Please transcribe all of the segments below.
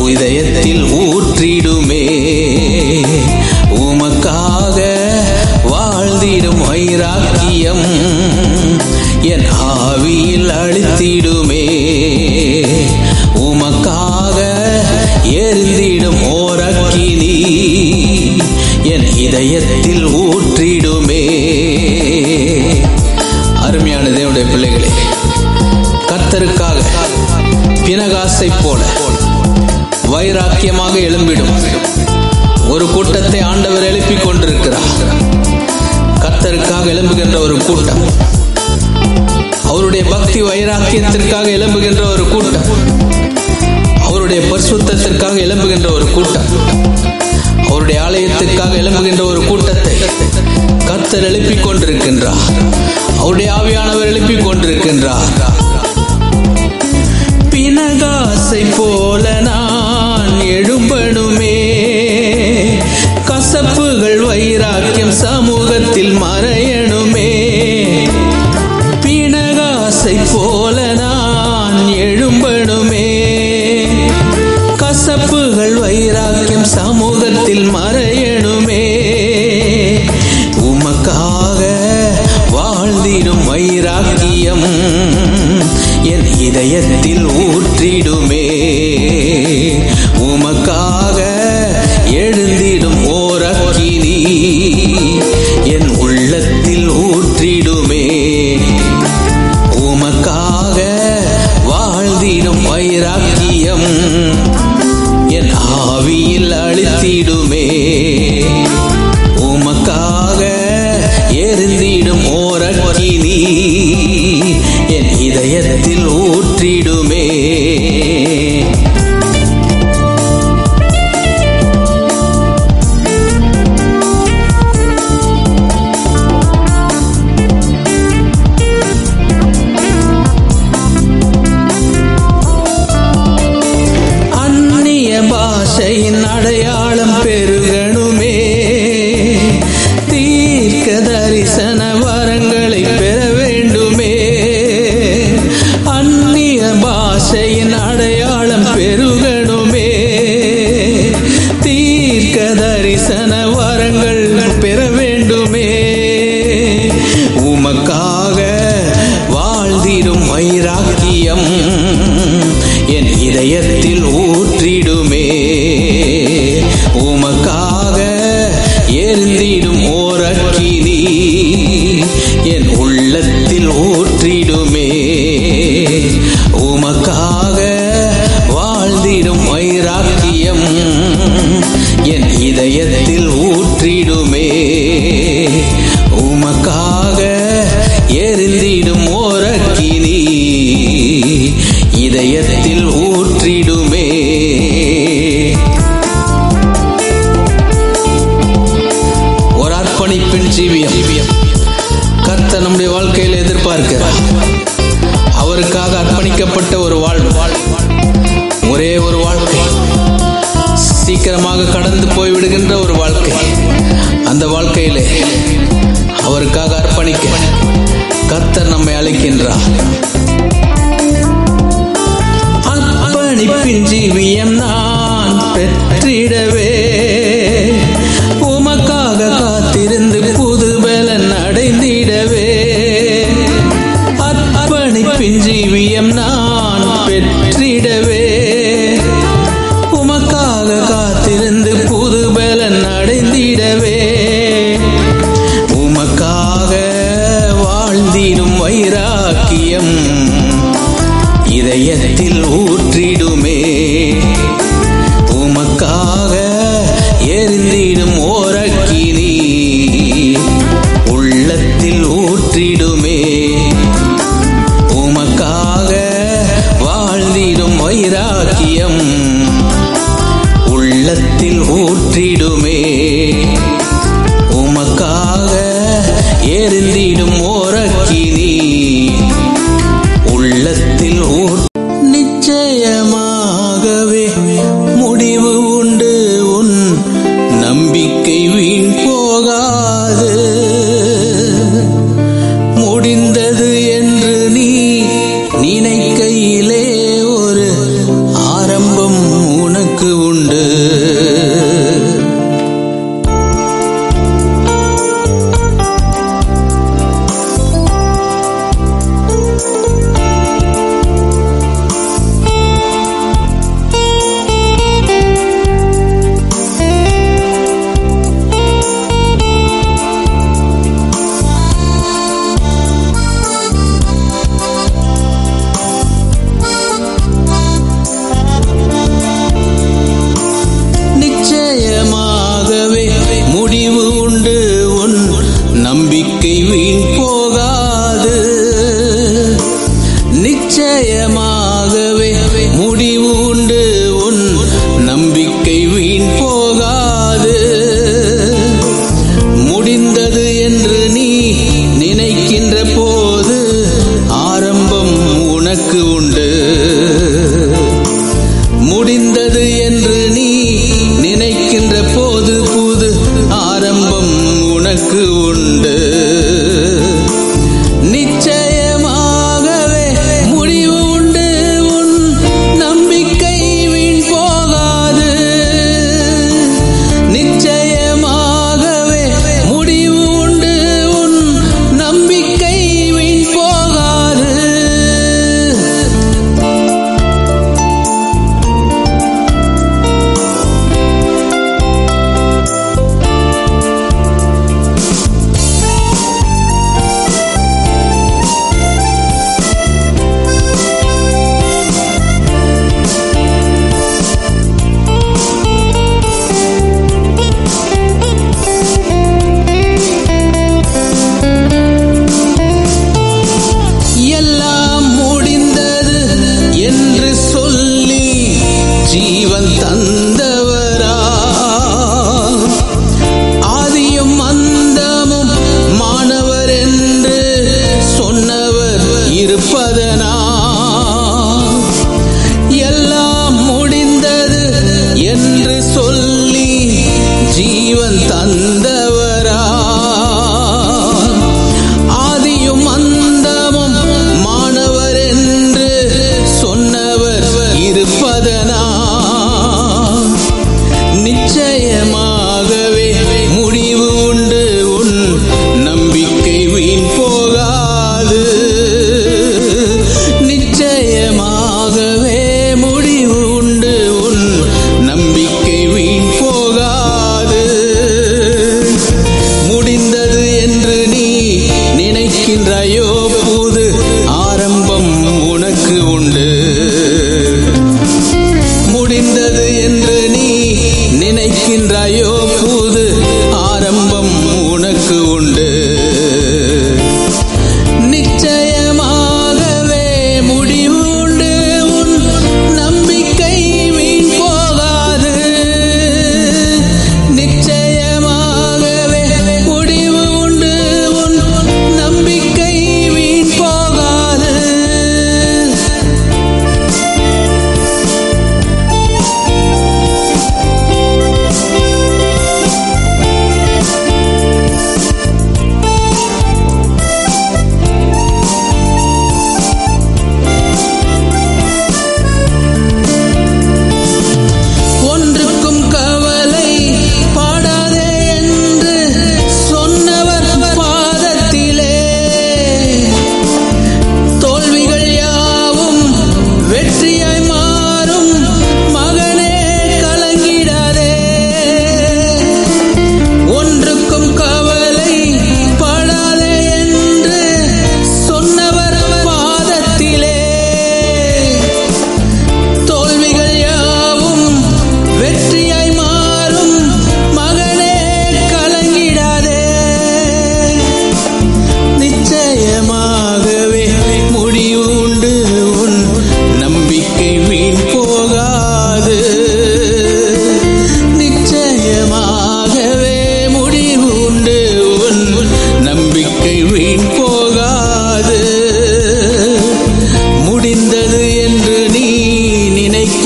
இதயத்தில் ஊற்றிடுமே உமக்காக வாழ்ந்திடும் வைராக்கியம் என் ஆவியில் அழித்திடுமே உமக்காக எரிந்திடும் ஓரக்கினி என் இதயத்தில் ஊற்றிடுமே அருமையான தேவனுடைய பிள்ளைகளே கர்த்தருக்காக பினகாசை போல வைராக்கியமாக எழும்பிடும் ஒரு கூட்டத்தை ஆண்டவர் எழுப்பிக் கொண்டிருக்கிறார் கர்த்தருக்காக எழும்புகின்ற ஒரு கூட்டம் அவருடைய பக்தி வைராக்கியத்திற்காக எழும்புகின்ற ஒரு கூட்டம் அவருடைய பரிசுத்தத்திற்காக எழும்புகின்ற ஒரு கூட்டம் அவருடைய ஆலயத்துக்காக எழும்புகின்ற ஒரு கூட்டத்தை கர்த்தர் எழுப்பிக் கொண்டிருக்கின்றார் அவருடைய ஆவியானவர் எழுப்பிக் கொண்டிருக்கின்றார் பினகாசை போல நான் எழும்பணுமே கசப்புகள் வைராக்கியம் சமூகத்தில் மறையணுமே பினகாசை போல நான் எழும்பணுமே கசப்புகள் வைராக்கியம் சமூகத்தில் மறையணுமே உமக்காக வாழ்ந்திடும் வைராக்கியம் என் இதயத்தில் ஊற்றிடுமே உமக்காக எழுந்திடும் ஓரக்கினி என் உள்ளத்தில் ஊற்றிடுமே உமக்காக வாழ்ந்திடும் வைராக்கியம் என் ஆவியில் அழித்திடுமே உமக்காக எரிந்திடும் ஓரக்கினி என் இதயத்தில் ஊற்றிடுமே அந்நிய பாஷையின் அடையாளம் பெருகணுமே தீர்க்க தரிசன வரங்களை பெற வேண்டுமே அந்நிய பாஷையின் அடையாளம் பெருகணுமே தீர்க்க தரிசன வரங்கள் பெற வேண்டுமே உமக்காக வாழ்ந்திடும் வைராக்கியம் என் இதயத்தில் ஊற்றிடுமே உமக்காக எரிந்திடும் ஓரக்கினி என் உள்ளத்தில் ஊற்றிடுமே உமக்காக வாழ்ந்திடும் வைராக்கியம் என் இதயத்தில் ஊற்றிடுமே உமக்காக எரிந்திடும் ஓரக்கினி இதயத்தில் ஊற்றிடுமே ஒரு அர்ப்பணிப்பின் ஜீவியம் கர்த்தர் நம்முடைய வாழ்க்கையில் எதிர்பார்க்கிறார் அவருக்காக அர்ப்பணிக்கப்பட்ட ஒரு வாழ்வு ஒரே ஒரு வாழ்க்கை சீக்கிரமாக கடந்து போய்விடுகின்ற ஒரு வாழ்க்கை அந்த வாழ்க்கையிலே அவருக்காக அர்ப்பணிக்க கர்த்தர் நம்மை அழைக்கின்றார் அர்ப்பணிப்பின் ஜீவியம் நான் பெற்றிடவே உமக்காக காத்திருந்து புது பலன் அடைந்திடவே அர்ப்பணிப்பின் ஜீவியம் நான் பெற்றிடவே உமக்காக காத்திருந்து புது பலன் அடைந்திடவே உமக்காக வாழ்ந்திடும் வைராக்கியம் இதயத்தில் ஊற்றிடுமே உமக்காக எரிந்திடும் ஓரக்கினி உள்ளத்தில் ஊற்றிடுமே உமக்காக வாழ்ந்திடும் வைராக்கியம் உள்ளத்தில் ஊற்றிடுமே உமக்காக எரிந்திடும் ஓரக்கினி உள்ளத்தில் ஊர் நிச்சயமாகவே முடிவு உண்டு உன் நம்பிக்கை வீண் போகாது முடிந்தது என்று நீ நினைக்கையிலே ஒரு ஆரம்பம் உனக்கு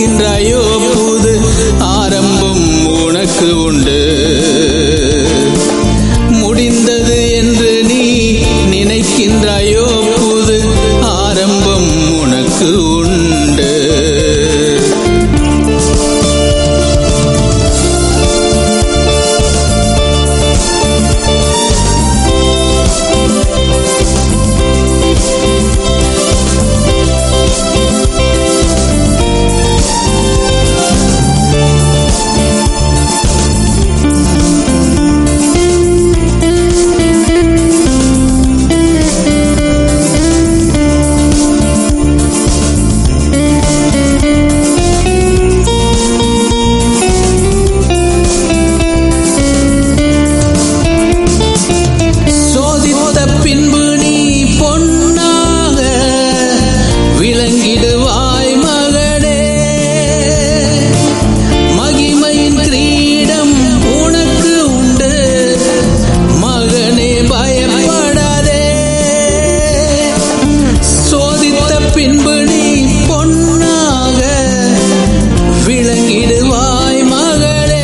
நினைக்கின்றாயோ புது ஆரம்பம் உனக்கு உண்டு முடிந்தது என்று நீ நினைக்கின்றாயோ புது ஆரம்பம் உனக்கு உண்டு சோதித்த பின்பு நீ பொன்னாக விளங்கிடுவாய் மகனே மகிமையின் கிரீடம் உனக்கு உண்டு மகனே பயப்படாதே சோதித்த பின்பு நீ பொன்னாக விளங்கிடுவாய் மகளே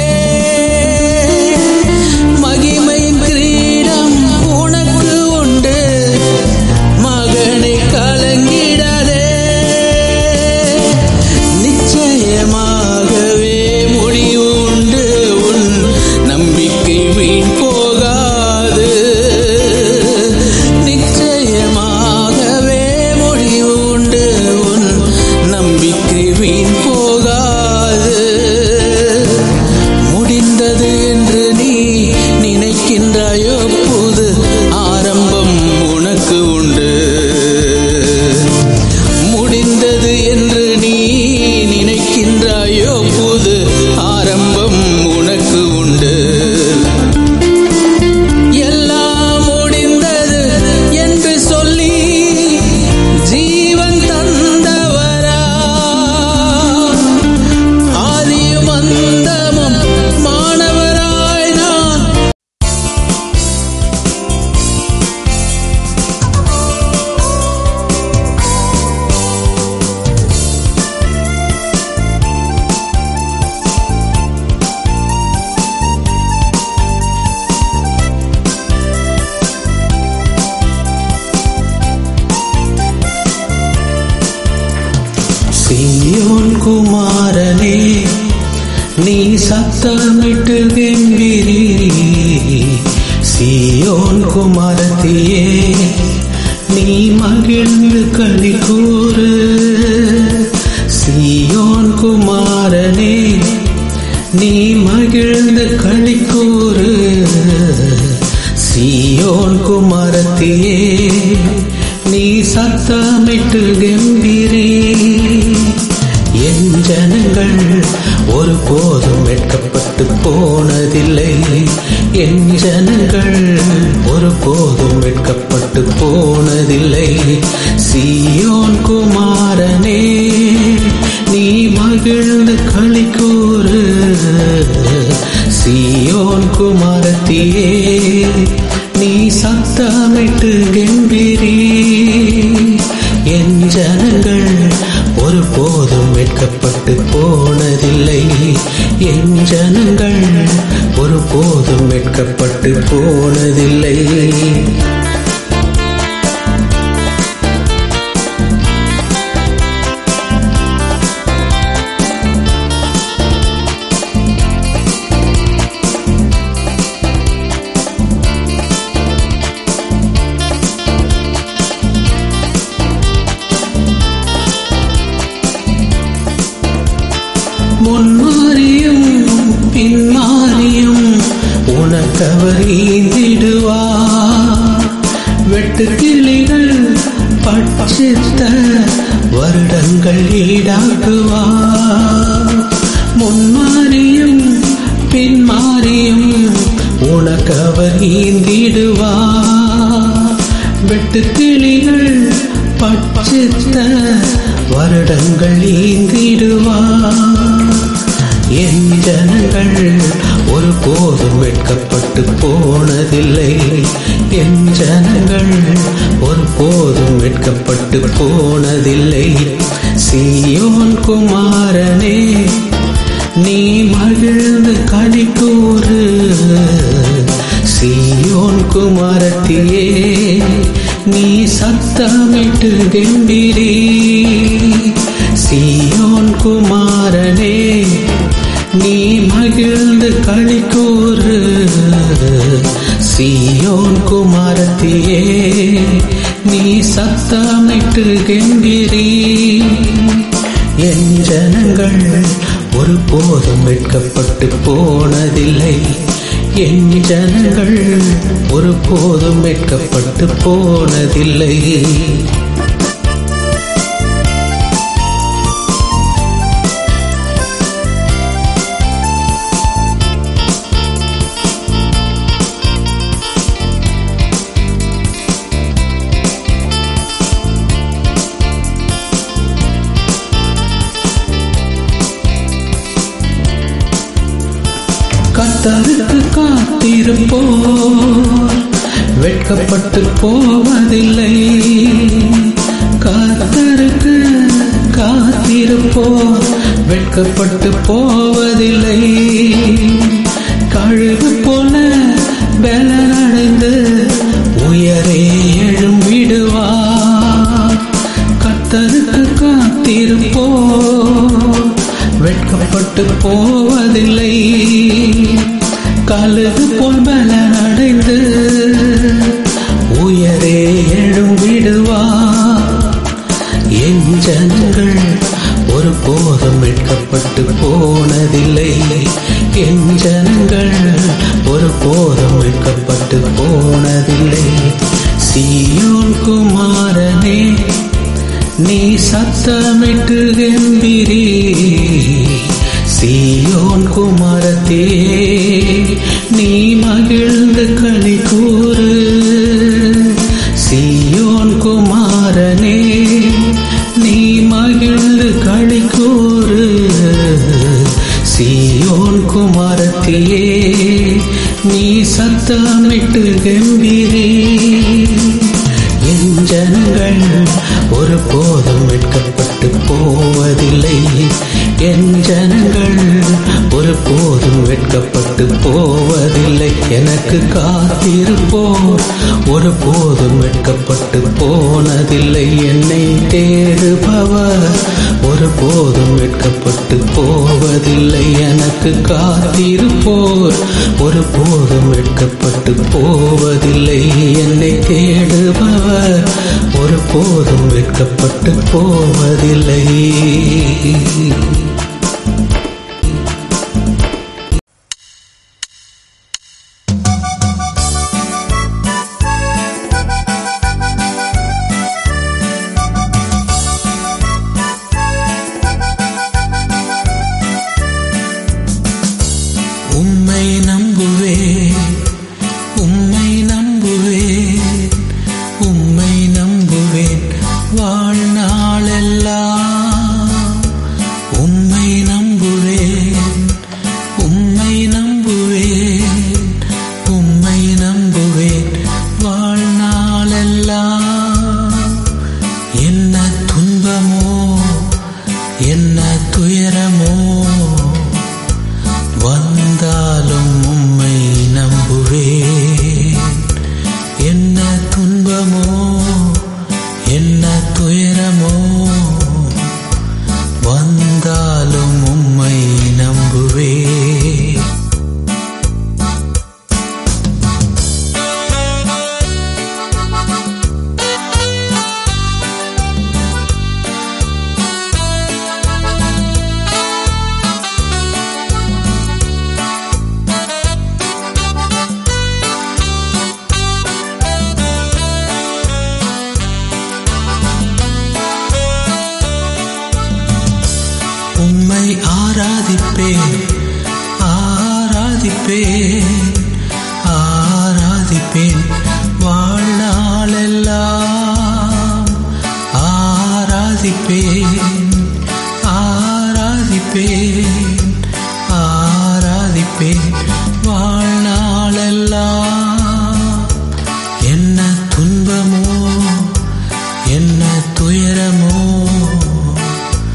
மகிமையின் கிரீடம் உனக்கு உண்டு மகனை கலங்கிடாதே நிச்சயமாகவே முடிவு உண்டு உன் நம்பிக்கை வீண் போகாது நிச்சயமாகவே முடிவு உண்டு உன் நம்பிக்கை வீண் போகாது முடிந்தது என்று நீ நினைக்கின்றாயோ புது ஆரம்பம் உனக்கு உண்டு முடிந்தது என்று நீ நினைக்கின்றாயோ புது ஆரம்பம் உனக்கு உண்டு எல்லாம் முடிந்தது என்று சொல்லி ஜீவன் தந்தவரா ஆதியும் அந்தமும் மாணவராய் நான் சீயோன் குமாரனே நீ சத்தமிட்டு கெம்பிரி சீயோன் குமாரத்தியே நீ மகிழ்ந்து களி கூறு சீயோன் குமாரனே நீ மகிழ்ந்து களி கூறு சீயோன் குமாரத்தியே நீ சத்தமிட்டு கெம்பிரி என் ஜனங்கள் ஒருபோதும் வெட்கப்பட்டு போனதில்லை என் ஜனங்கள் ஒருபோதும் வெட்கப்பட்டு போனதில்லை சீயோன் குமாரனே நீ மகிழ்ந்து களி கூறு சீயோன் குமாரத்தியே நீ சத்தமிட்டு கெம்பிரி என் ஜனங்கள் ஒருபோதும் வெட்கப்பட்டு போனதில்லை என் ஜனங்கள் ஒருபோதும் வெட்கப்பட்டு போனதில்லை முன்மாறியும் பின்மாறியும் உனக்கவர் ஈந்திடுவார் வெட்டுக்கிளிகள் பட்சித்த வருடங்கள் ஈடாக்குவார் முன்மாறியும் பின்மாறியும் உனக்கவர் ஈந்திடுவார் வெட்டுக்கிளிகள் பட்சித்த வருடங்கள் ஈந்திடுவார் என் ஜனங்கள் ஒருபோதும் வெட்கப்பட்டு போனதில்லை என் ஜனங்கள் ஒருபோதும் வெட்கப்பட்டு போனதில்லை சீயோன் குமாரனே நீ மகிழ்ந்து களி கூறு சீயோன் குமாரத்தியே நீ சத்தமிட்டு கெம்பிரி சீயோன் குமாரனே நீ மகிழ்ந்து களி கூறு சீயோன் குமாரத்தியே நீ சத்தமிட்டு கெம்பிரி என் ஜனங்கள் ஒரு போதும் வெட்கப்பட்டு போனதில்லை என் ஜனங்கள் ஒரு போதும் வெட்கப்பட்டு போனதில்லை கத்தருக்கு காத்திருப்போர் வெட்கப்பட்டு போவதில்லை கத்தருக்கு காத்திருப்போர் வெட்கப்பட்டு போவதில்லை கழுகு போல பலனடைந்து உயரே எழும்பிடுவார் கத்தருக்கு காத்திருப்போர் வெட்கப்பட்டு போவதில்லை கழுகு போல் பலனடைந்து உயரே எழும்பிடுவார் என் ஜனங்கள் ஒரு போதும் வெட்கப்பட்டு போனதில்லை என் ஜனங்கள் ஒரு போதும் வெட்கப்பட்டு போனதில்லை சீயோன் குமாரனே நீ சத்தமிட்டு கெம்பிரி சீயோன் குமாரத்தே நீ மகிழ்ந்து களி கூறு சீயோன் குமாரனே நீ மகிழ்ந்து களி கூறு சீயோன் குமாரத்தியே நீ சத்தமிட்டு கெம்பிரி என் ஜனங்கள் ஒரு போதும் வெட்கப்பட்டு போவதில்லை என் ஜனங்கள் ஒரு போதும் வெட்கப்பட்டு போவதில்லை எனக்கு காத்திருப்போர் ஒரு போதும் வெட்கப்பட்டு போனதில்லை என்னை தேடுபவர் ஒரு போதும் வெட்கப்பட்டு போவதில்லை எனக்கு காத்திருப்போர் ஒரு போதும் வெட்கப்பட்டு போவதில்லை என்னை தேடுபவர் ஒரு போதும் வெட்கப்பட்டு போவதில்லை உம்மை நம்புவேன் உம்மை நம்புவேன் உம்மை நம்புவேன் வாழ்நாளெல்லாம் உம்மை நம்புவேன் உம்மை நம்புவேன் உம்மை நம்புவேன் வாழ்நாளெல்லாம் என்ன துன்பமோ என்ன துயரமோ வந்தாலும் உம்மை நம்புவேன் என்ன துன்பமோ என்ன துயரமோ வந்தாலும் உம்மை நம்புவேன் உம்மை ஆராதிப்பேன் ஆராதிப்பேன் ஆராதிப்பேன் வாழ்நாளெல்லாம் ஆராதிப்பேன் ஆராதிப்பேன் ஆராதிப்பேன் வாழ்நாளெல்லாம் என்ன துன்பமோ என்ன துயரமோ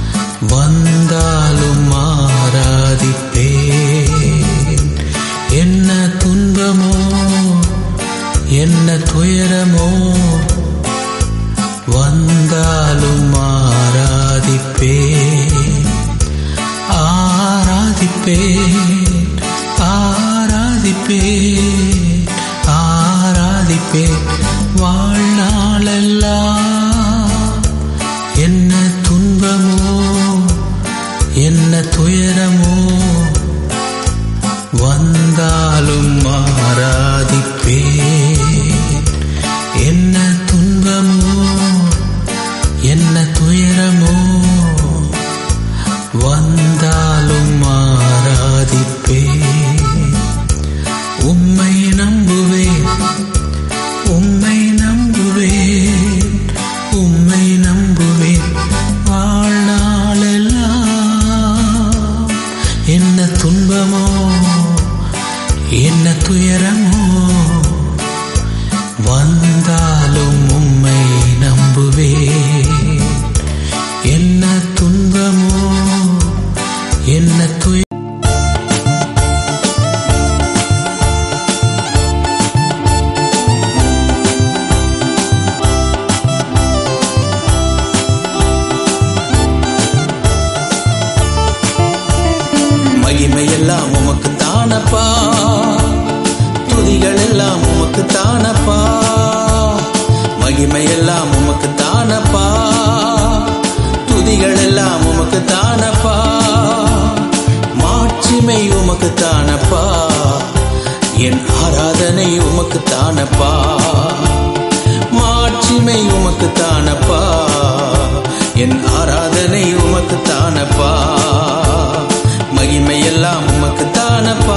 ஆராதிப்பேன் ஆராதிப்பேன் ஆராதிப்பேன் வாழ்நாளெல்லாம் என்ன துன்பமோ என்ன துயரமோ வந்தாலும் ஆராதிப்பேன் என்ன துன்பமோ என்ன துயரமோ வந்தாலும் ஆராதிப்பேன் உம்மை நம்புவேன் உம்மை நம்புவேன் உம்மை நம்புவேன் வாழ்நாளெல்லாம் என்ன துன்பமோ என்ன துயரமோ வந்தாலும் உம்மை நம்புவேன் என்ன துன்பமோ என்ன துய மகிமையெல்லாம் உமக்கு தானப்பா துதிகள் எல்லாம் உமக்கு தானப்பா மகிமையெல்லாம் உமக்கு தானப்பா துதிகள் எல்லாம் உமக்கு தானப்பா மாட்சிமை உமக்கு தானப்பா என் ஆராதனை உமக்கு தானப்பா மாட்சிமை உமக்கு தானப்பா என் ஆராதனை உமக்கு தானப்பா மகிமையெல்லாம் உமக்கு தானப்பா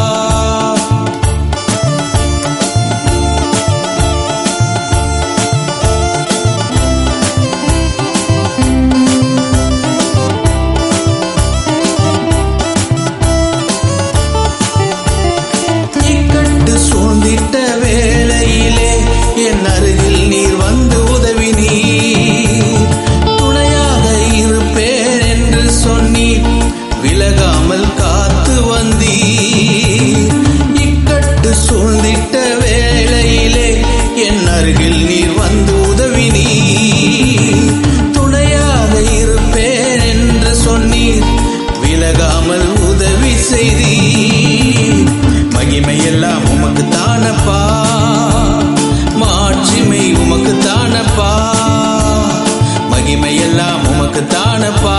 இக்கட்டு சூழ்ந்திட்ட வேளையிலே என் அருகில் நீர் வந்து உதவி நீர் துணையாக இருப்பேன் என்று சொன்னீர் விலகாமல் காத்து வந்தீர் இக்கட்டு சூழ்ந்திட்ட வேளையிலே என் அருகில் நீர் வந்து உதவி நீர் துணையாக இருப்பேன் என்று சொன்னீர் விலகாமல் உதவி செய்தீர் மகிமையெல்லாம் உமக்கு தானப்பா மாட்சிமை உமக்கு தானப்பா மகிமையெல்லாம் உமக்கு தானப்பா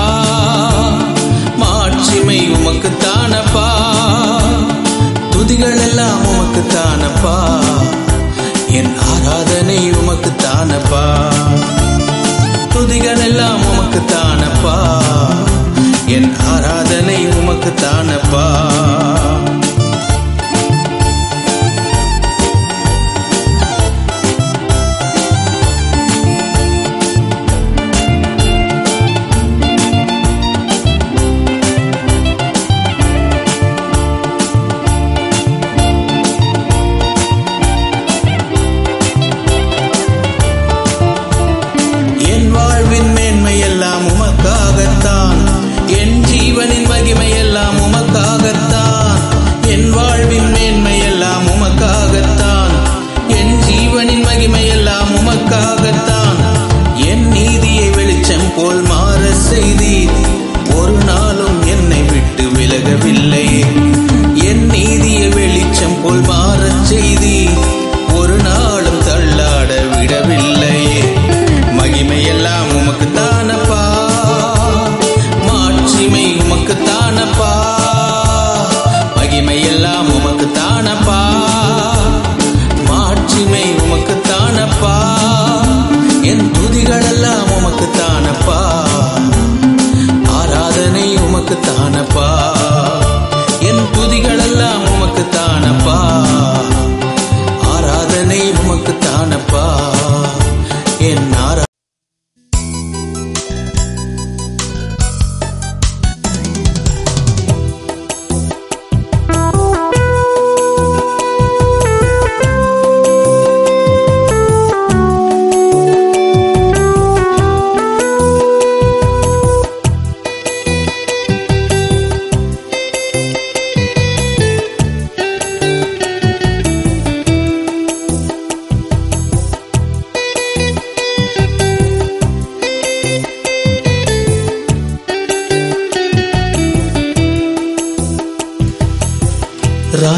மாட்சிமை உமக்கு தானப்பா துதிகள் எல்லாம் உமக்கு தானப்பா என் ஆராதனை உமக்கு தானப்பா துதிகள் எல்லாம் உமக்கு தானப்பா என் ஆராதனை உமக்கு தானப்பா என் வாழ்வின் மேன்மை எல்லாம் உமக்காகத்தான் என் ஜீவனின் மகிமை எல்லாம் உமக்காகத்தான் என் வாழ்வின் மேன்மை எல்லாம் உமக்காகத்தான் என் ஜீவனின் மகிமை எல்லாம் உமக்காகத்தான் என் நீதியை வெளிச்சம் போல் மாற செய்தீர் ஒரு நாளும் என்னை விட்டு விலகவில்லை என் நீதியை வெளிச்சம் போல் மாறச் செய்தீர் ஒரு நாளும் தள்ளாட விடவில்லையே மகிமை எல்லாம் உமக்கு தானப்பா மாட்சிமை உமக்கு தானப்பா மகிமை எல்லாம் உமக்கு தானப்பா மாட்சிமை உமக்கு தானப்பா என் துதிகள் எல்லாம் உமக்கு தானப்பா ஆராதனை உமக்கு தானப்பா என்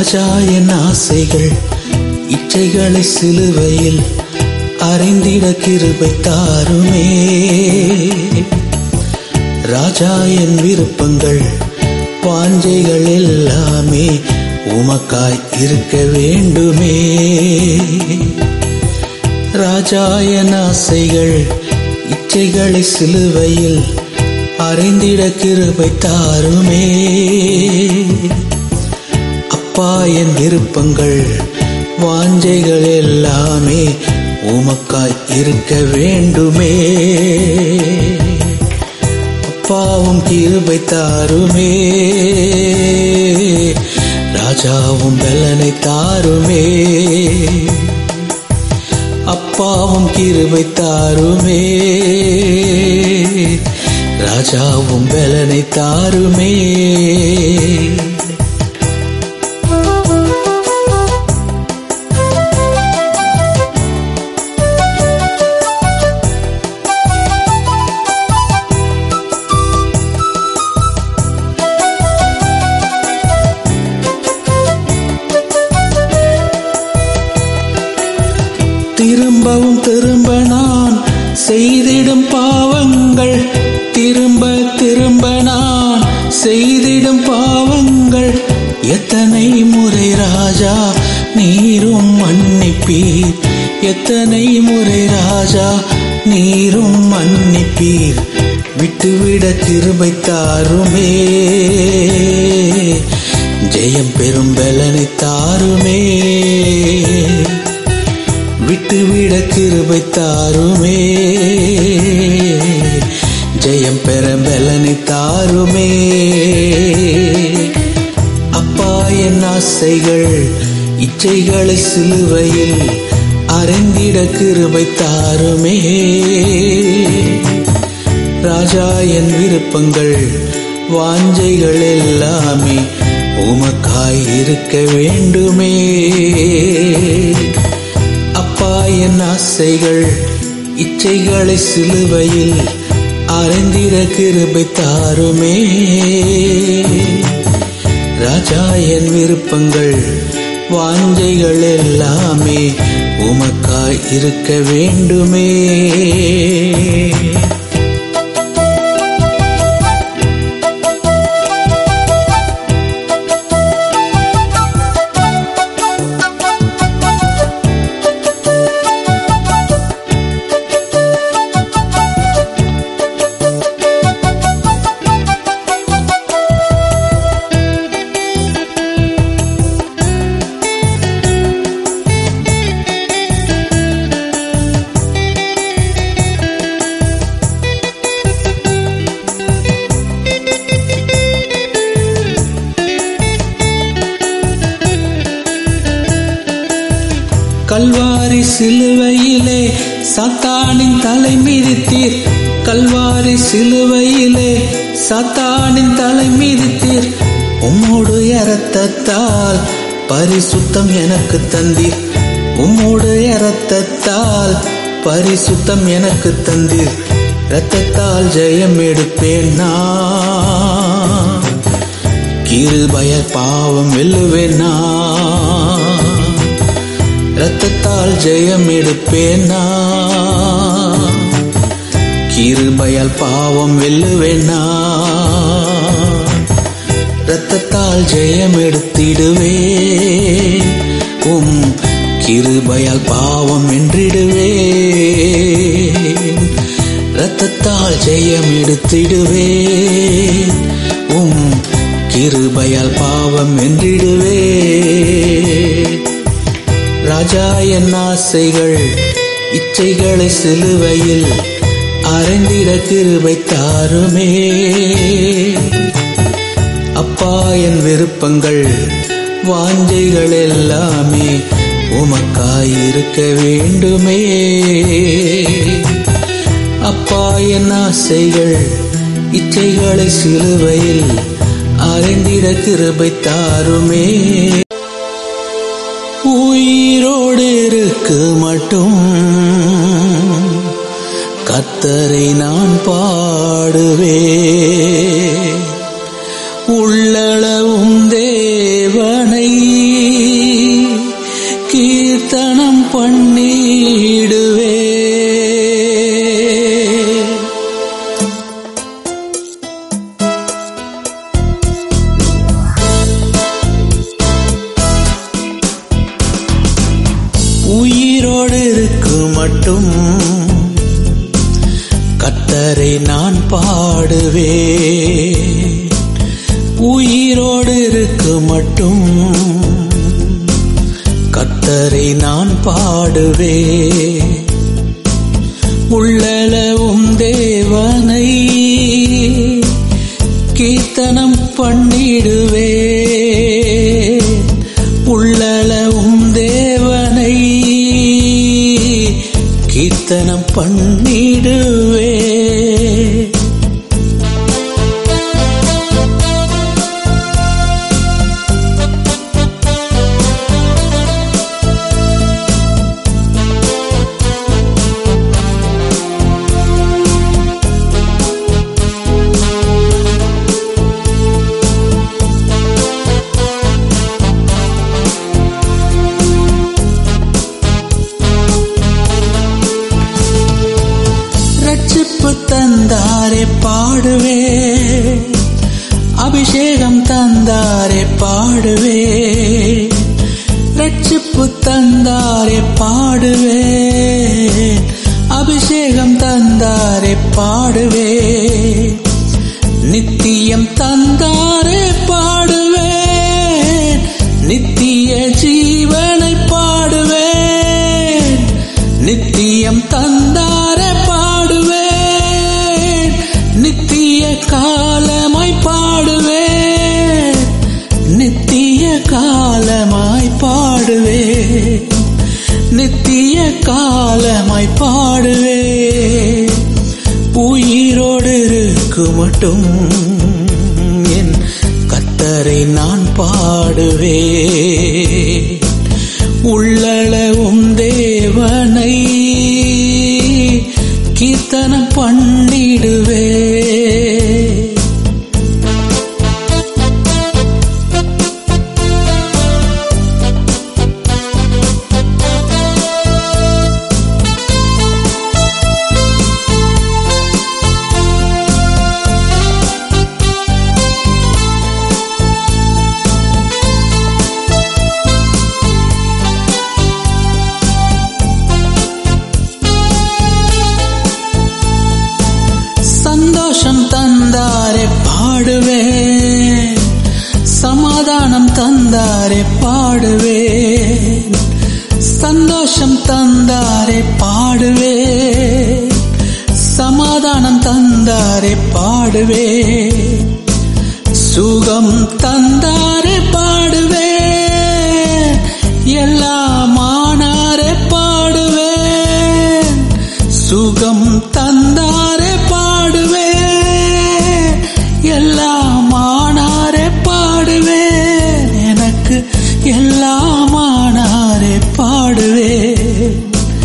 ராஜா என் ஆசைகள் இச்சைகளை சிலுவையில் அறிந்திட கிருபை தாருமே ராஜா என் விருப்பங்கள் வாஞ்சைகள் எல்லாமே உமக்காய் இருக்க வேண்டுமே ராஜா என் ஆசைகள் இச்சைகளை சிலுவையில் அறிந்திட கிருபை தாருமே அப்பா என் விருப்பங்கள் வாஞ்சைகள் எல்லாமே உமக்காய் இருக்க வேண்டுமே அப்பாவும் கிருபை தாருமே ராஜாவும் பலனை தாருமே அப்பாவும் கிருபை தாருமே ராஜாவும் பலனை தாருமே திரும்பவும் திரும்ப நான் செய்திடும் பாவங்கள் திரும்ப திரும்ப நான் செய்திடும் பாவங்கள் எத்தனை முறை ராஜா நீரும் மன்னிப்பீர் எத்தனை முறை ராஜா நீரும் மன்னிப்பீர் விட்டுவிட கிருபை தாருமே ஜெயம் பெரும் பலனை தாருமே விட்டுவிட கிருபை தாருமே ஜெயம் பெற பலனை தாருமே அப்பா என் ஆசைகள் இச்சைகளை சிலுவையில் அறிந்திட கிருபை தாருமே ராஜா என் விருப்பங்கள் வாஞ்சைகள் எல்லாமே உமக்காய் இருக்க வேண்டுமே அப்பா என் ஆசைகள் இச்சைகளை சிலுவையில் அறிந்திட கிருபை தாருமே ராஜா என் விருப்பங்கள் வாஞ்சைகள் எல்லாமே உமக்காய் இருக்க வேண்டுமே கல்வாரி சிலுவையிலே சாத்தானின் தலை மிதித்தீர் கல்வாரி சிலுவையிலே சாத்தானின் தலை மிதித்தீர் உம்மோடு இரத்தத்தால் பரிசுத்தம் எனக்கு தந்தீர் உம்மோடு இரத்தத்தால் பரிசுத்தம் எனக்கு தந்தீர் இரத்தத்தால் ஜெயம் எடுப்பேன் நான் கிருபய பாவம் வெல்லுவேன் நான் இரத்தத்தால் ஜெயம் எடுப்பேன் நான் கிருபையால் பாவம் வெல்லுவேன் நான் இரத்தத்தால் ஜெயம் எடுத்திடுவேன் உம் கிருபையால் பாவம் வென்றிடுவேன் இரத்தத்தால் ஜெயம் எடுத்திடுவேன் உம் கிருபையால் பாவம் வென்றிடுவேன் ராஜா என் ஆசைகள் இச்சைகளை சிலுவையில் அறைந்திட கிருபை தாருமே அப்பா என் விருப்பங்கள் வாஞ்சைகள் எல்லாமே உமக்காய் இருக்க வேண்டுமே அப்பா என் ஆசைகள் இச்சைகளை சிலுவையில் அறைந்திட கிருபை தாருமே உயிரோடு இருக்கு மட்டும் கத்தரை நான் பாடுவே உள்ளளவும் தேவனை மட்டும் கத்தரை நான் பாடுவேன் உயிரோடு இருக்கு மட்டும் கத்தரை நான் பாடுவேன் உள்ளளவும் தேவனை கீர்த்தனம் பண்ணிடுவே உள்ளளவும் தேவனை கீர்த்தனம் பண்ணிடுவே ரட்சிப்பு தந்தாரே பாடுவே அபிஷேகம் தந்தாரே பாடுவே ரட்சிப்பு தந்தாரே பாடுவே அபிஷேகம் தந்தாரே பாடுவே நித்தியம் தந்தாரே பாடுவே நித்திய ஜீவனை பாடுவேன் நித்தியம் தந்தாரே பாடுவேன் நித்திய காலமாய் பாடுவேன் நித்திய காலமாய் பாடுவேன் நித்திய காலமாய் பாடுவேன் உயிரோடு இருக்கு மட்டும் என் கத்தரை நான் பாடுவேன் உள்ளளவும் தேவனை கீர்த்தனம் பண்ணிடுவே சந்தோஷம் தந்தாரே பாடுவேன் சமாதானம் தந்தாரே பாடுவேன் சந்தோஷம் தந்தாரே பாடுவேன் சமாதானம் தந்தாரே பாடுவேன் சுகம் தந்தாரே பாடுவேன் எல்லாமானாரே பாடுவேன் சுகம் தந்தாரே பாடுவேன் எல்லாமானாரே பாடுவேன் எனக்கு எல்லாமானாரே பாடுவேன்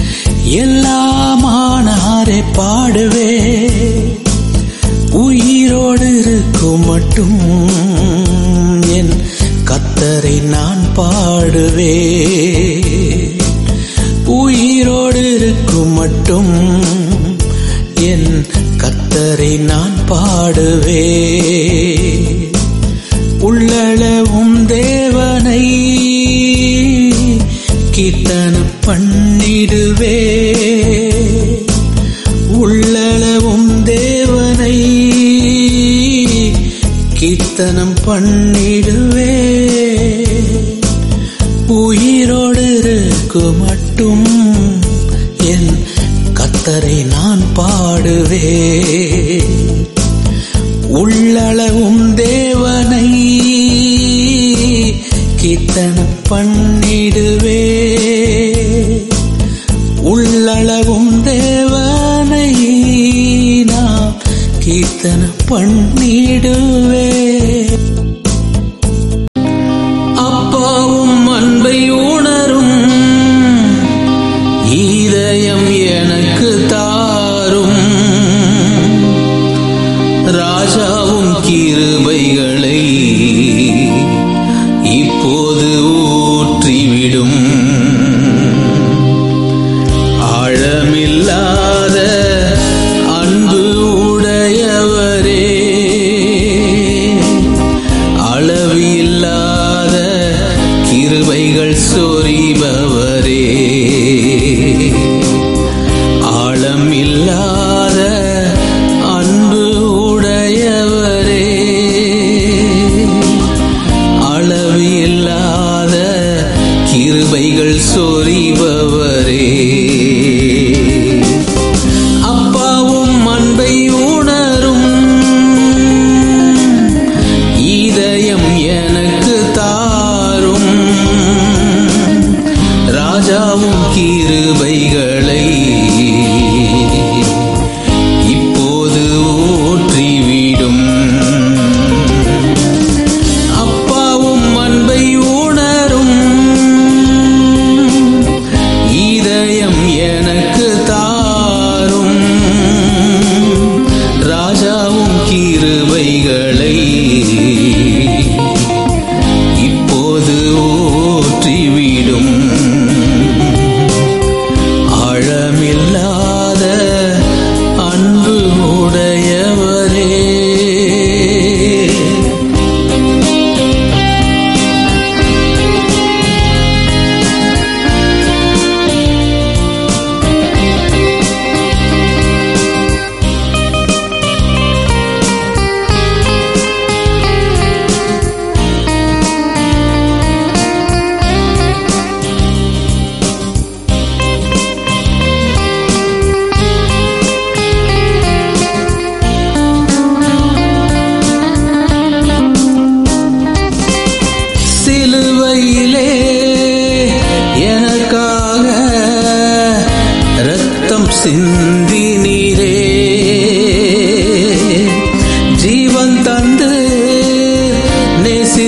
எல்லாமானாரே பாடுவேன் உயிரோடு இருக்கும் மட்டும் என் கத்தரை நான் பாடுவேன் உயிரோடு இருக்கும் மட்டும் என் கத்தரை நான் பாடுவேன் உள்ளளவும் தேவனை கீர்த்தனம் பண்ணிடுவே உள்ளளவும் தேவனை கீர்த்தனம் பண்ணிடுவே உயிரோடு இருக்கு மட்டும் என் கத்தரை நான் பாடுவே உள்ளளவும் தேவனை கீர்த்தனம் பண்ணிடுவே உள்ளளவும் தேவனை நான் கீர்த்தனம் பண்ணிடுவே அப்பாவும் அன்பை உணரும் இதயம் எனக்கு தாரும் ராஜாவும் கிருபைகளை இப்போது ஊற்றிவிடும் ஆழமில்லாத அன்பு உடையவரே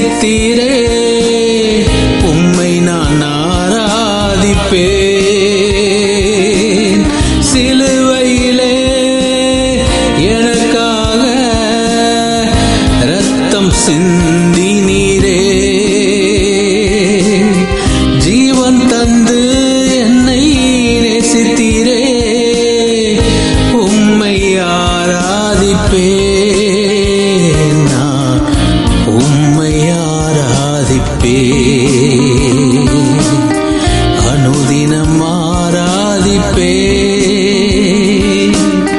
நேசித்தீரே உம்மை நான் ஆராதிப்பேன் சிலுவையிலே எனக்காக ரத்தம் சிந்தினீரே ஜீவன் தந்து என்னை நேசித்தீரே உம்மை ஆராதிப்பேன் நான் உம்மை ஆராதிப்பேன் அனுதினம் ஆராதிப்பேன்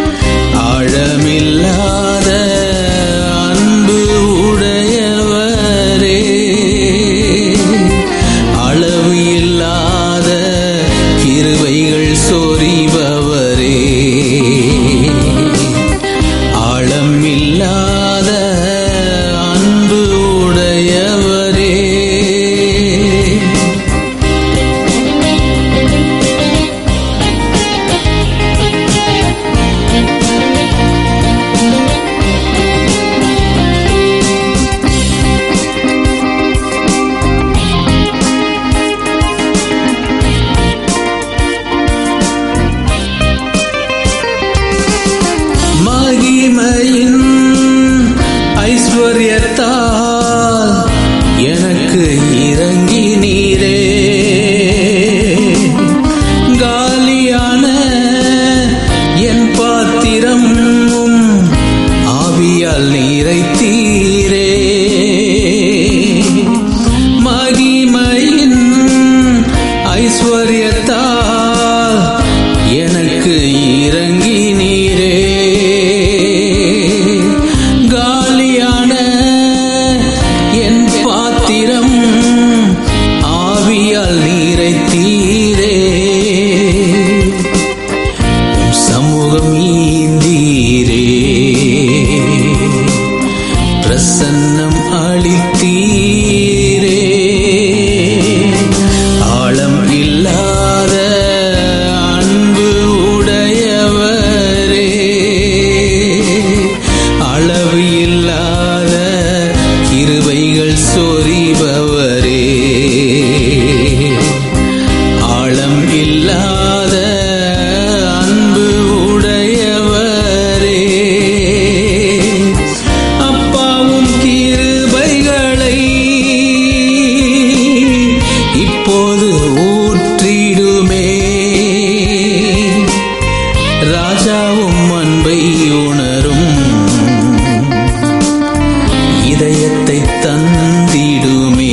ஆழமில்லாத அன்பு உடையவரே அளவு இல்லாத கிருவைகள் சொறிபவரே ஆழம் இல்லாத அன்பு உடையவரே மகிமையின் ஐஸ்வர்யத்தால் எனக்கு இறங்கி நீரே காலியான என் பாத்திரம் உம் ஆவியால் நிறைத்தீரே மகிமையின் ஐஸ்வர்யத்தால் எனக்கு இறங்கி நீரே காலியான என் பாத்திரம் ஆவியால் நிறைத்தீரே உம் சமூகம் ஈந்தீரே பிரசன்னம் அளித்தீரே ஆழம் இல்லாத அன்பு உடையவரே அளவு இல்லாத கிருபைகள் சொறிபவரே ஆழம் இல்லாத அன்பு உடையவரே அப்பாவும் கிருபைகளை இப்போது ஊற்றிடுமே ராஜாவும் அன்பை உணரும் இதயத்தை தந்திடுமே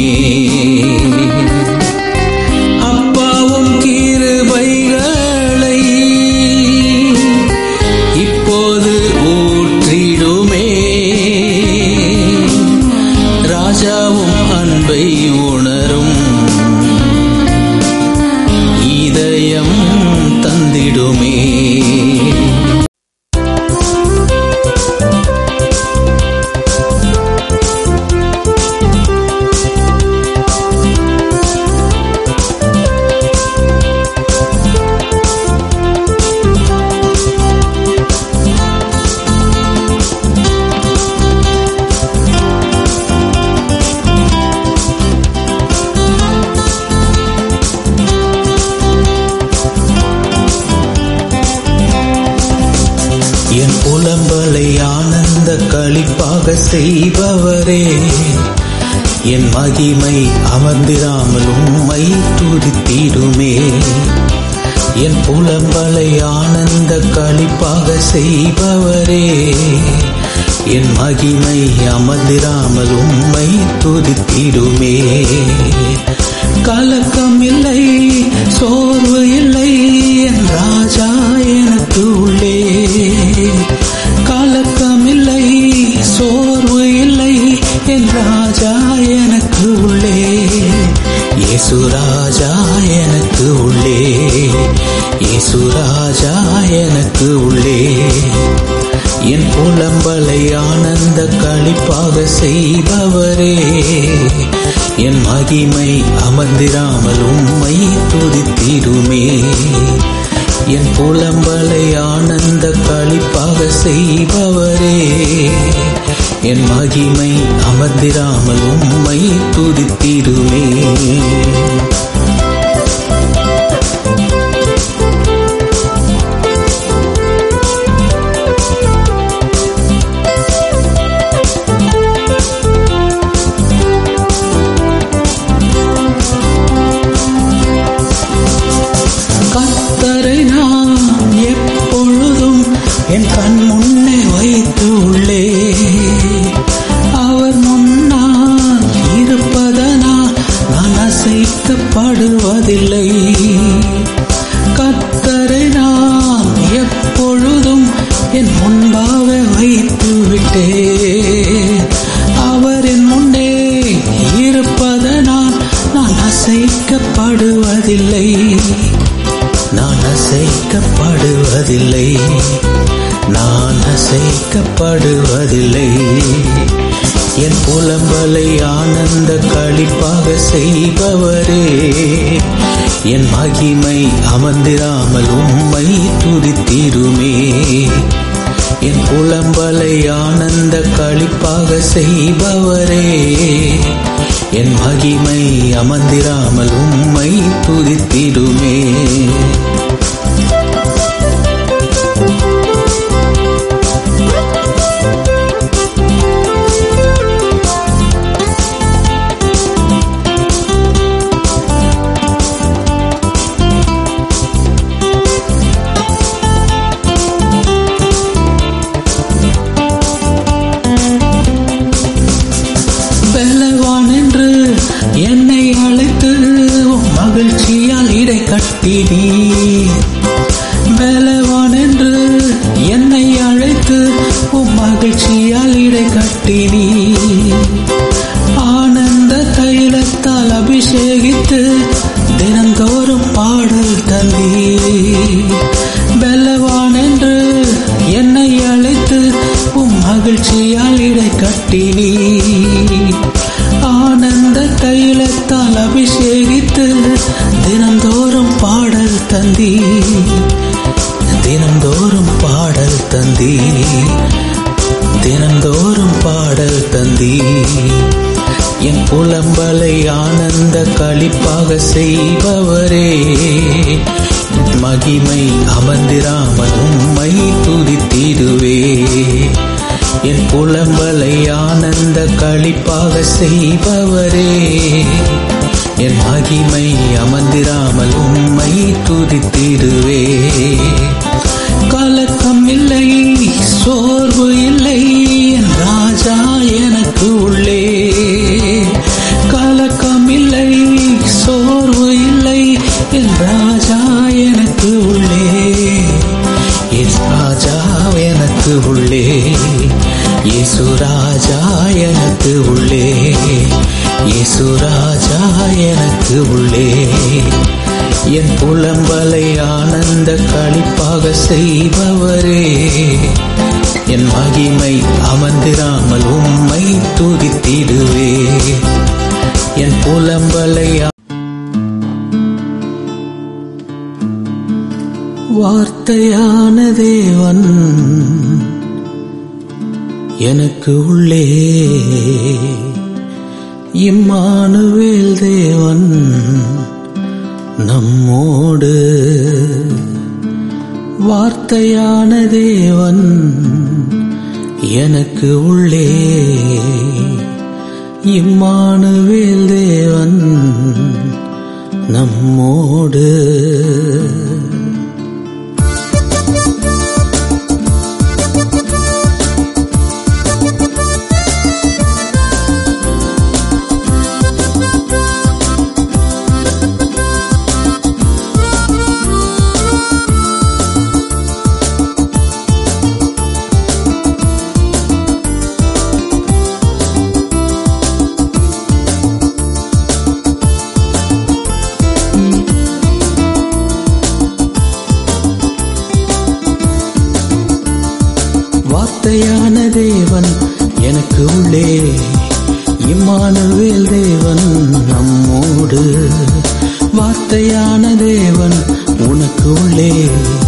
அப்பாவும் கிருபைகளை இப்போது ஊற்றிடுமே ராஜாவும் அன்பை உணரும் இதயம் தந்திடுமே என் புலம்பலை ஆனந்த களிப்பாக செய்பவரே என் மகிமை அமர்ந்திராமல் உம்மை துதித்திடுமே என் புலம்பலை ஆனந்த களிப்பாக செய்பவரே என் மகிமை அமர்ந்திராமல் உம்மை துதித்திடுமே கலக்கம் இல்லை சோர்வு இல்லை என் ராஜா எனக்கு உள்ளே கலக்கம் இல்லை சோர்வு இல்லை என் ராஜா எனக்கு உள்ளே இயேசு ராஜா எனக்கு உள்ளே இயேசு ராஜா எனக்கு உள்ளே என் புலம்பலை ஆனந்த களிப்பாக செய்பவரே என் மகிமை அமர்ந்திராமல் உம்மை துதித்திடுமே என் புலம்பலை ஆனந்த களிப்பாக செய்பவரே என் மகிமை அமர்ந்திராமல் உம்மை துதித்திடுவே கத்தரை நான் எப்பொழுதும் என் கண் முன்னே வைத்து உள்ளே அவர் முன்னால் இருப்பதனா நான் அசைக்கப்படுவதில்லை கத்தரை நான் எப்பொழுதும் என் முன்பாக வைத்து விட்டே அவரின் முன்னே இருப்பதனால் நான் அசைக்கப்படுவதில்லை நான் அசைக்கப்படுவதில்லை நான் அசைக்கப்படுவதில்லை என் புலம்பலை ஆனந்த களிப்பாக செய்பவரே என் மகிமை அமர்ந்திராமல் உம்மை துதித்திருமே என் புலம்பலை ஆனந்த களிப்பாக செய்பவரே என் மகிமை அமர்ந்திராமல் உம்மை துதித்திடுமே பலவான் என்று என்னை அழைத்து உம் மகிழ்ச்சியால் இடை கட்டினீ பலவான் என்று என்னை அழைத்து உம் மகிழ்ச்சியால் இடை கட்டினீ ஆனந்த தைலத்தால் அபிஷேகித்து தினந்தோறும் பாடல் தந்தீ பலவான் என்று என்னை அழைத்து உம் மகிழ்ச்சியால் இடை கட்டினீ ஆனந்த தைலத்தால் அபிஷேகித்து தினந்தோறும் பாடல் தந்தீ தினந்தோறும் பாடல் தந்தீ தினந்தோறும் பாடல் தந்தீ என் புலம்பலை ஆனந்த களிப்பாக செய்பவரே மகிமை அமர்ந்திராமல் உம்மை துதித்திடுவே என் புலம்பலை ஆனந்த களிப்பாக செய்பவரே என் மகிமை அமர்ந்திராமல் உம்மை துதித்திடுவே கலக்கம் இல்லை சோர்வு இல்லை என் ராஜா எனக்கு உள்ளே கலக்கம் இல்லை சோர்வு இல்லை என் ராஜா எனக்கு உள்ளே என் ராஜா எனக்கு உள்ளே இயேசு ராஜா எனக்கு உள்ளே இயேசு ராஜா எனக்கு உள்ளே என் புலம்பலை ஆனந்த களிப்பாக செய்பவரே என் மகிமை அமர்ந்திராமல் உம்மை துதித்திடுவே என் புலம்பலை வார்த்தையான தேவன் எனக்கு உள்ளே இம்மானுவேல் தேவன் நம்மோடு வார்த்தையான தேவன் எனக்கு உள்ளே இம்மானுவேல் தேவன் நம்மோடு வார்த்தையான தேவன் எனக்கு உள்ளே இம்மானுவேல் தேவன் நம்மோடு வார்த்தையான தேவன் உனக்கு உள்ளே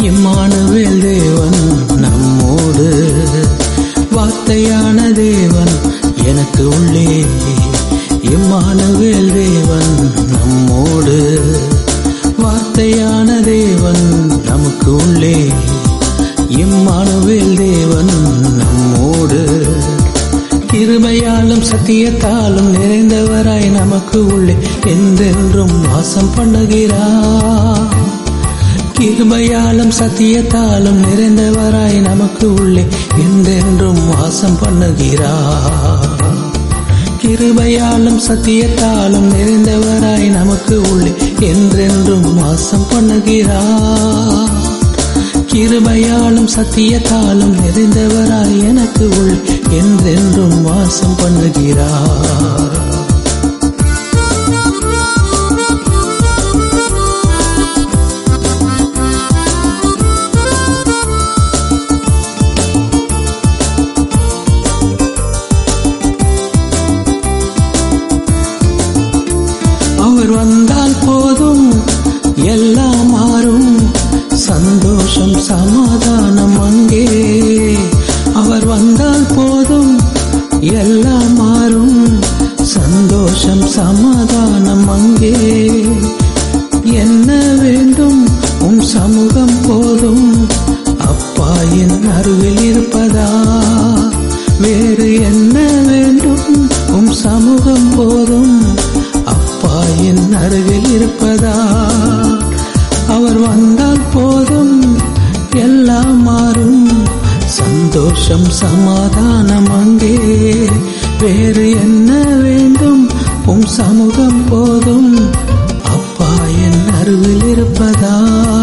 இம்மானுவேல் தேவன் நம்மோடு வார்த்தையான தேவன் எனக்கு உள்ளே இம்மானுவேல் தேவன் நம்மோடு வார்த்தையான தேவன் நமக்கு உள்ளே இம்மானுவேல் தேவன் நம்மோடு கிருபையாலும் சத்தியத்தாலும் நிறைந்தவராய் நமக்கு உள்ளே என்றென்றும் வாசம் பண்ணுகிறார் கிருபையாலும் சத்தியத்தாலும் நிறைந்தவராய் நமக்கு உள்ளே என்றென்றும் வாசம் பண்ணுகிறார் கிருபையாலும் சத்தியத்தாலும் நிறைந்தவராய் நமக்கு உள்ளே என்றென்றும் வாசம் பண்ணுகிறார் கிருபையாலும் சத்தியத்தாலும் நிறைந்தவராய் எனக்கு உள் என்றென்றும் வாசம் பண்ணுகிறார் அவர் வந்தால் போதும் எல்லாம் மாறும் சந்தோஷம் சமாதானம் அங்கே அவர் வந்தால் போதும் எல்லாம் மாறும் சந்தோஷம் சமாதானம் அங்கே என்ன வேண்டும் உம் சமூகம் போதும் அப்பா என் அருகில் இருப்பதா வேறு என்ன வேண்டும் உம் சமூகம் போதும் அப்பா என் அருகில் இருப்பதா அவர் வந்தால் போதும் எல்லாம் மாறும் சந்தோஷம் சமாதானம் அங்கே வேறு என்ன வேண்டும் உம் சமூகம் போதும் அப்பா என் அருகில் இருப்பதா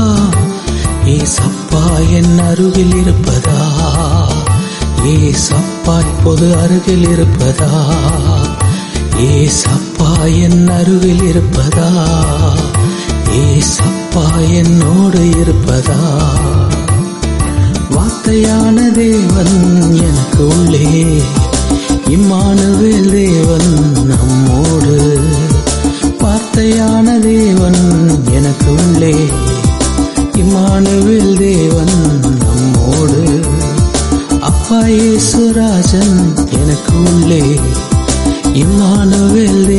ஏசப்பா என் அருகில் இருப்பதா ஏசப்பா இப்போது அருகில் இருப்பதா ஏசப்பா என் அருகில் இருப்பதா ஏசப்பா என்னோடு இருப்பதா வார்த்தையான தேவன் எனக்கு உள்ளே இம்மானுவேல் தேவன் நம்மோடு வார்த்தையான தேவன் எனக்கு உள்ளே இம்மானுவேல் தேவன் நம்மோடு அப்பா இயேசுராஜன் எனக்கு உள்ளே இம்மானுவேல்